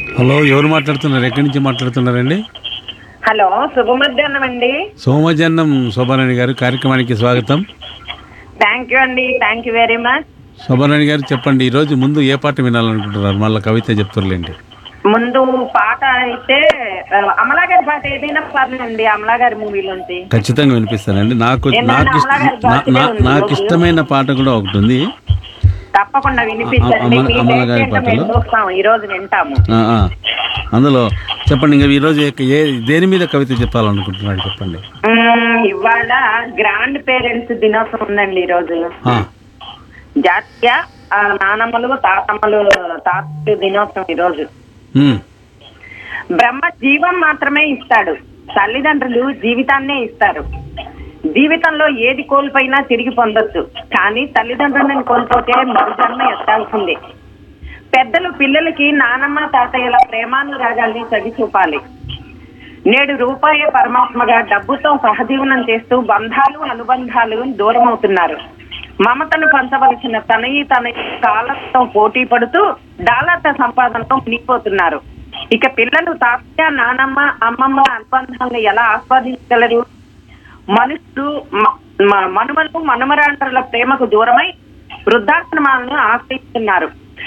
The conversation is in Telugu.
హలో ఎవరు మాట్లాడుతున్నారు ఎక్కడి నుంచి మాట్లాడుతున్నారండి హలో శుభ మధ్యాహ్నం అండి సోమజన్నం శోభారాణి గారు కార్యక్రమానికి స్వాగతం థ్యాంక్ యూ అండి thank you very much Shobharani గారు చెప్పండి ఈరోజు ముందు ఏ పాట వినాలనుకుంటున్నారు మళ్ళీ కవిత చెప్తారులేండి ముందు పాట అయితే ఆ, అమలా గారి పాట ఏదైనా పర్లేదండి అమలా గారి మూవీలోంచి ఖచ్చితంగా వినిపిస్తానండి నాకు ఏంటంటే నాకు ఇష్ట- అమలా గారి నా- birthday నా- ఉంది నాకు ఈరోజు. ఇష్టమైన పాట కూడా ఒకటి ఉంది తప్పకుండా వినిపించండి అమల- మీ అమలా గారి దయచేసి మేము పాటలు? చూస్తాం ఈ రోజు వింటాము ఆ, ఆ. అందులో చెప్పండి ఇంకా ఈరోజు ఏ- ఏ దేని మీద కవిత చెప్పాలనుకుంటున్నాడు చెప్పండి మ్మ్, ఇవాళ గ్రాండ్ పేరెంట్స్ దినోత్సవం ఉందండి ఈ రోజు ఆ, జాతీయ ఆ, నానమ్మలు తాతమ్మలు తాతలు దినోత్సవం ఈ రోజు ఉమ్, బ్రహ్మ జీవం మాత్రమే ఇస్తాడు తల్లిదండ్రులు జీవితాన్నే ఇస్తారు జీవితంలో ఏది కోల్పోయినా తిరిగి పొందొచ్చు కానీ తల్లిదండ్రులను కోల్పోతే మరు జన్మ ఎత్తాల్సిందే పెద్దలు పిల్లలకి నానమ్మ తాతయ్యల ప్రేమానురాగాల్ని చవి చూపాలి నేడు రూపాయే పరమాత్మగా డబ్బుతో సహజీవనం చేస్తూ బంధాలు అనుబంధాలు దూరం అవుతున్నారు మమతను పంచవలసిన తనయి తన కాలంతో పోటీ పడుతూ డాలర్ల సంపాదనతో మునిగిపోతున్నారు ఇక పిల్లలు తాతయ్య నానమ్మ అమ్మమ్మ అనుబంధాలను ఎలా ఆస్వాదించగలరు మనుషులు మ- మ- మనుమలు మనుమరాండ్రుల ప్రేమకు దూరమై వృద్ధాశ్రమాలను ఆశ్రయిస్తున్నారు